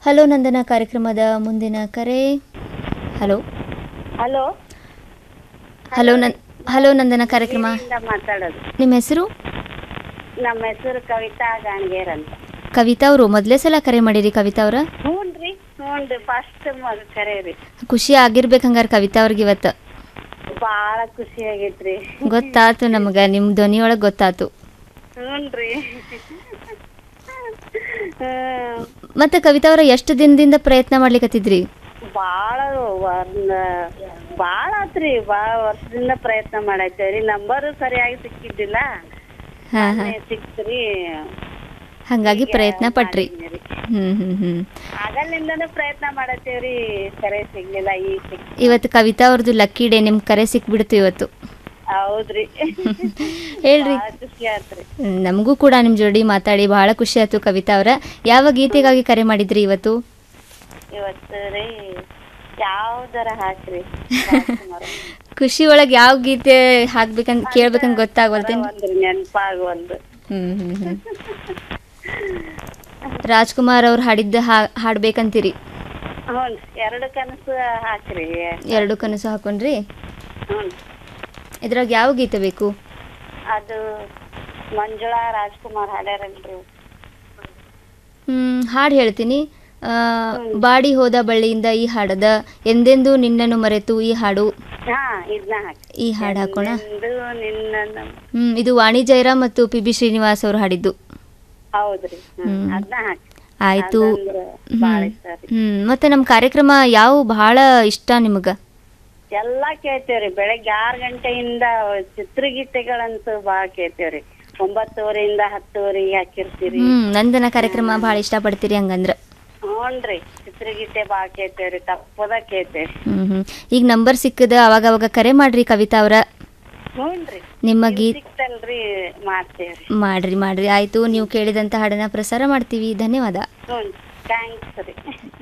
Hello ನಂದನ ಕಾರ್ಯಕ್ರಮದ ಮುಂದಿನ ಕರೆ ಹಲೋ ಹಲೋ ಹಲೋ ನನ್ ಹಲೋ ನಂದನ ಕಾರ್ಯಕ್ರಮ ಇಂದ ಮಾತಾಡೋದು ನಿಮ್ಮ ಹೆಸರು ನಮ್ಮ ಹೆಸರು ಕವಿತಾ ಗಾಣಿಗೇರ್ ಅಂತ ಕವಿತಾ ಅವರು ಮೊದಲೇ ಸಲ ಕರೆ ಮಾಡಿರಿ ಕವಿತಾ ಅವ್ರ ಹ್ಞೂನ್ರಿ ಹ್ಞೂನ್ರಿ ಫಸ್ಟ್ ಮಗ ಕರೆ ರೀ ಖುಷಿ ಆಗಿರ್ಬೇಕು ಹಂಗಾರೆ ಕವಿತಾ ಅವ್ರಿಗೆ ಇವತ್ತು ಭಾಳ ಖುಷಿ ಆಗೈತ್ರಿ ಗೊತ್ತಾತು ನಮ್ಗೆ ನಿಮ್ಮ ಧ್ವನಿಯೊಳಗೆ ಗೊತ್ತಾತು ಹ್ಞೂನ್ರಿ ಮತ್ತೆ ಕವಿತಾ ಅವರ ಎಷ್ಟು ದಿನದಿಂದ ಪ್ರಯತ್ನ ಮಾಡ್ಲಿಕತ್ತಿದ್ರಿ ಭಾಳ ಒಂದ್ ಭಾಳ ಆತ್ರಿ ಭಾಳ ವರ್ಷದಿಂದ ಪ್ರಯತ್ನ ಮಾಡಾಯ್ತೇವ್ರಿ ನಂಬರು ಸರಿಯಾಗಿ ಸಿಕ್ಕಿದ್ದಿಲ್ಲ ಹಾ ಹಾ ಮೊನ್ನೆ ಸಿಕ್ತ್ರಿ ಹಂಗಾಗಿ ಪ್ರಯತ್ನ ಪಟ್ರಿ ಮಾಡಿದ್ನಿ ರೀ. ಹ್ಮ್ ಹ್ಮ್ ಹ್ಮ್ ಆಗಲಿಂದನೂ ಪ್ರಯತ್ನ ಮಾಡತ್ತೇವ್ರಿ ಕರೆ ಸಿಗ್ಲಿಲ್ಲ ಈಗ ಸಿಕ್ ಇವತ್ತು ಕವಿತಾ ಅವ್ರದ್ದು ಲಕ್ಕಿ ಡೇ ನಿಮ್ಗೆ ಕರೆ ಸಿಕ್ಬಿಡ್ತು ಇವತ್ತು ಹೌದ್ರಿ ಹೇಳ್ರಿ ಭಾಳ ಖುಷಿ ಆತ್ರಿ ಹ್ಮ್, ನಮಗೂ ಕೂಡ ನಿಮ್ಮ ಜೋಡಿ ಮಾತಾಡಿ ಬಹಳ ಖುಷಿ ಆಯ್ತು ಕವಿತಾ ಅವರ ಯಾವ ಗೀತೆಗಾಗಿ ಕರೆ ಮಾಡಿದ್ರಿ ಇವತ್ತು ಇವತ್ತು ರೀ ಯಾವ್ದರ ಹಾಕ್ರಿ ರಾಜ್ಕುಮಾರ್ ಖುಷಿ ಒಳಗೆ ಯಾವ ಗೀತೆ ಹಾಕ್ಬೇಕಂತ ಕೇಳ್ಬೇಕಂತ ಗೊತ್ತಾಗವಲ್ತೇನು ಒಂದ್ರಿ ನೆನಪಾಗುವಲ್ದು ಹ್ಮ್ ಹ್ಮ್ ಹ್ಮ್ ರಾಜ್ಕುಮಾರ್ ಅವ್ರು ಹಾಡಿದ್ದ ಹಾ- ಹಾಡ್ಬೇಕಂತೀರಿ ಹ್ಞೂ ಎರಡು ಕನಸು ಹಾಕ್ರಿ ಎರಡು ಕನಸು ಹಾಕೊಂಡ್ರಿ ಹ್ಞೂ ಇದ್ರಾಗ ಯಾವ ಗೀತೆ ಬೇಕು ಅದು ಮಂಜುಳಾ ರಾಜ್ಕುಮಾರ್ ಹಾಡ್ಯಾರಲ್ರಿ ಹ್ಮ್ ಹಾಡು ಹೇಳ್ತೀನಿ ಆ, ಬಾಡಿ ಹೋದ ಬಳ್ಳಿಯಿಂದ ಈ ಹಾಡದ ಎಂದೆಂದೂ ನಿನ್ನನ್ನು ಮರೆತು ಈ ಹಾಡು ಹಾ ಇದನ್ನ ಹಾಕಿ ಈ ಹಾಡು ಹಾಕೋಣ ಎಂದು ನಿನ್ನ ನಮ್- ಹ್ಮ್ ಇದು ವಾಣಿ ಜಯರಾಮ್ ಮತ್ತು ಪಿ ಬಿ ಶ್ರೀನಿವಾಸ್ ಅವ್ರು ಹಾಡಿದ್ದು ಹೌದ್ರಿ ಹ್ಮ್. ಅದನ್ನ ಹಾಕಿ ಆಯ್ತು ಅದಂದ್ರ ಭಾಳ ಇಷ್ಟ ರೀ ಹ್ಮ್ ಮತ್ತೆ ನಮ್ಮ ಕಾರ್ಯಕ್ರಮ ಯಾವ ಬಹಳ ಇಷ್ಟ ನಿಮಗ ಎಲ್ಲಾ ಕೇಳ್ತೇವ್ರಿ ಬೆಳಗ್ಗೆ ಆರ್ ಗಂಟೆಯಿಂದ ಚಿತ್ರಗೀತೆಗಳಂತೂ ಭಾಳ ಕೇಳ್ತೇವ್ರಿ ಒಂಬತ್ತುವರೆಯಿಂದ ಹತ್ತುವರೆಗೆ ಹಾಕಿರ್ತೀರಿ ಹ್ಮ್ ನಂದನ ಕಾರ್ಯಕ್ರಮ ಬಹಳ ಇಷ್ಟಪಡ್ತೀರಿ ಹಂಗಂದ್ರ ಹ್ಞೂನ್ರಿ ಚಿತ್ರಗೀತೆ ಭಾಳ ಕೇಳ್ತೇವ್ರಿ ತಪ್ಪದ ಕೇಳ್ತೇವ್ರಿ ಹ್ಮ್ ಹ್ಮ್ ಈಗ ನಂಬರ್ ಸಿಕ್ಕದ ಅವಾಗ ಅವಾಗ ಕರೆ ಮಾಡ್ರಿ ಕವಿತಾ ಅವ್ರ ಹ್ಞೂನ್ರಿ ನಿಮ್ಮ ಗೀತ್ ಸಿಕ್ತಲ್ರಿ ಮಾಡ್ತೇವ್ರಿ ಮಾಡ್ರಿ ಮಾಡ್ರಿ ಆಯ್ತು ನೀವು ಕೇಳಿದಂತ ಹಾಡನ್ನ ಪ್ರಸಾರ ಮಾಡ್ತೀವಿ ಧನ್ಯವಾದ ಹ್ಞೂ ಥ್ಯಾಂಕ್ಸ್ ರೀ